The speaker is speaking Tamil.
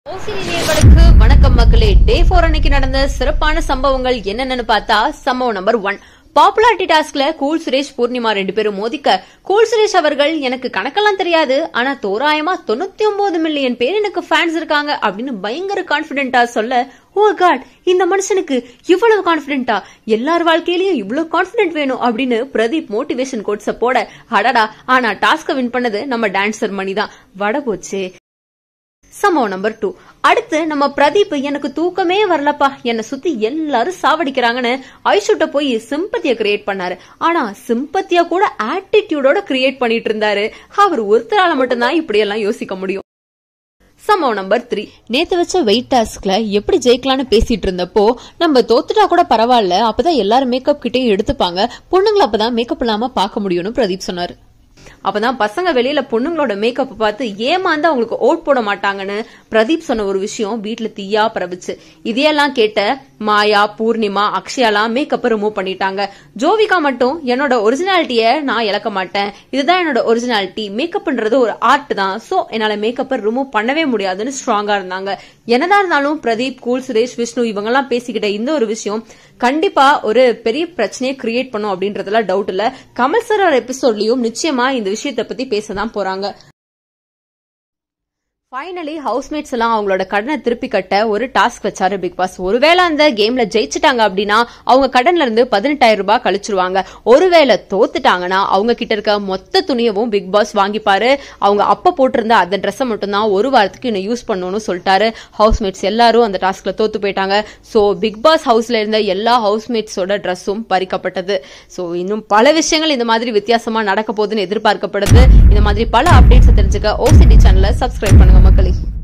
ஓசிடி நேயர்களுக்கு வணக்கம் மக்களே டே ஃபோர் அன்னைக்கு நடந்த சிறப்பான சம்பவங்கள் என்னென்னு பார்த்தா சம்பவம் நம்பர் ஒன் பாப்புலாரிட்டி டாஸ்க்ல கூல் சுரேஷ் பூர்ணிமா ரெண்டு பேரும் மோதிக்க கூல் சுரேஷ் அவர்கள் எனக்கு கணக்கெல்லாம் தெரியாது ஆனா தோராயமா தொண்ணூத்தி ஒன்பது மில்லியன் பேர் எனக்கு ஃபேன்ஸ் இருக்காங்க அப்படின்னு பயங்கர கான்பிடென்டா சொல்ல ஓ காட் இந்த மனுஷனுக்கு இவ்வளவு கான்பிடென்ட்டா எல்லார் வாழ்க்கையிலயும் இவ்வளவு கான்பிடென்ட் வேணும் அப்படின்னு பிரதீப் மோட்டிவேஷன் கோட்ஸ போட அடடா ஆனா டாஸ்க வின் பண்ணது நம்ம டான்சர் மணி தான் வட போச்சே சம்பவம் நம்பர் டூ அடுத்து நம்ம பிரதீப் எனக்கு தூக்கமே வரலப்பா என்னை சுத்தி எல்லாரும் சாவடிக்கிறாங்கன்னு ஐஷுட்ட போய் சிம்பத்திய கிரியேட் பண்ணாரு ஆனா சிம்பத்தியா கூட ஆட்டிடியூடோட கிரியேட் பண்ணிட்டு இருந்தாரு அவர் ஒருத்தரால மட்டும்தான் இப்படி எல்லாம் யோசிக்க முடியும் சம்பவம் நம்பர் த்ரீ நேத்து வச்ச வெயிட் டாஸ்க்ல எப்படி ஜெயிக்கலாம்னு பேசிட்டு இருந்தப்போ நம்ம தோத்துட்டா கூட பரவாயில்ல அப்பதான் எல்லாரும் மேக்கப் கிட்டையும் எடுத்துப்பாங்க பொண்ணுங்களை அப்பதான் மேக்கப் இல்லாம பார்க்க முடியும்னு பிரதீப் சொன்னாரு அப்பதான் பசங்க வெளியில பொண்ணுங்களோட மேக்கப் பார்த்து ஏமாந்து அவங்களுக்கு ஓட் போட மாட்டாங்கன்னு பிரதீப் சொன்ன ஒரு விஷயம் வீட்டுல தீயா பரவுச்சு இதையெல்லாம் கேட்ட மாயா பூர்ணிமா அக்ஷயாலாம் மேக்கப்பை ரிமூவ் பண்ணிட்டாங்க ஜோவிகா மட்டும் என்னோட ஒரிஜினாலிட்டிய நான் இழக்க மாட்டேன் இதுதான் என்னோட ஒரிஜினாலிட்டி மேக்கப்ன்றது ஒரு ஆர்ட் தான் சோ என்னால மேக்கப்பை ரிமூவ் பண்ணவே முடியாதுன்னு ஸ்ட்ராங்கா இருந்தாங்க என்னதான் இருந்தாலும் பிரதீப் கூல் சுரேஷ் விஷ்ணு இவங்கெல்லாம் பேசிக்கிட்ட இந்த ஒரு விஷயம் கண்டிப்பா ஒரு பெரிய பிரச்சனையை கிரியேட் பண்ணும் அப்படின்றதுல டவுட் இல்ல கமல் சார் எபிசோட்லயும் நிச்சயமா இந்த விஷயத்தை பத்தி பேசதான் போறாங்க ஃபைனலி ஹவுஸ்மேட்ஸ் எல்லாம் அவங்களோட கடனை திருப்பி கட்ட ஒரு டாஸ்க் வச்சாரு பிக் பாஸ் ஒருவேளை அந்த கேம்ல ஜெயிச்சிட்டாங்க அப்படின்னா அவங்க கடன்ல இருந்து பதினெட்டாயிரம் ரூபாய் கழிச்சிருவாங்க ஒருவேளை தோத்துட்டாங்கன்னா அவங்க கிட்ட இருக்க மொத்த துணியவும் பிக் பாஸ் வாங்கிப்பாரு அவங்க அப்ப போட்டிருந்த அந்த ட்ரெஸ்ஸை மட்டும்தான் ஒரு வாரத்துக்கு இன்னும் யூஸ் பண்ணணும்னு சொல்லிட்டாரு ஹவுஸ்மேட்ஸ் எல்லாரும் அந்த டாஸ்க்ல தோத்து போயிட்டாங்க சோ பிக் பாஸ் ஹவுஸ்ல இருந்த எல்லா ஹவுஸ்மேட்ஸோட ட்ரெஸ்ஸும் பறிக்கப்பட்டது சோ இன்னும் பல விஷயங்கள் இந்த மாதிரி வித்தியாசமா நடக்க போகுதுன்னு எதிர்பார்க்கப்படுது இந்த மாதிரி பல அப்டேட்ஸ் தெரிஞ்சுக்க ஓசிடி சேனலை சப்ஸ்கிரைப் பண்ணுங்க மக்களே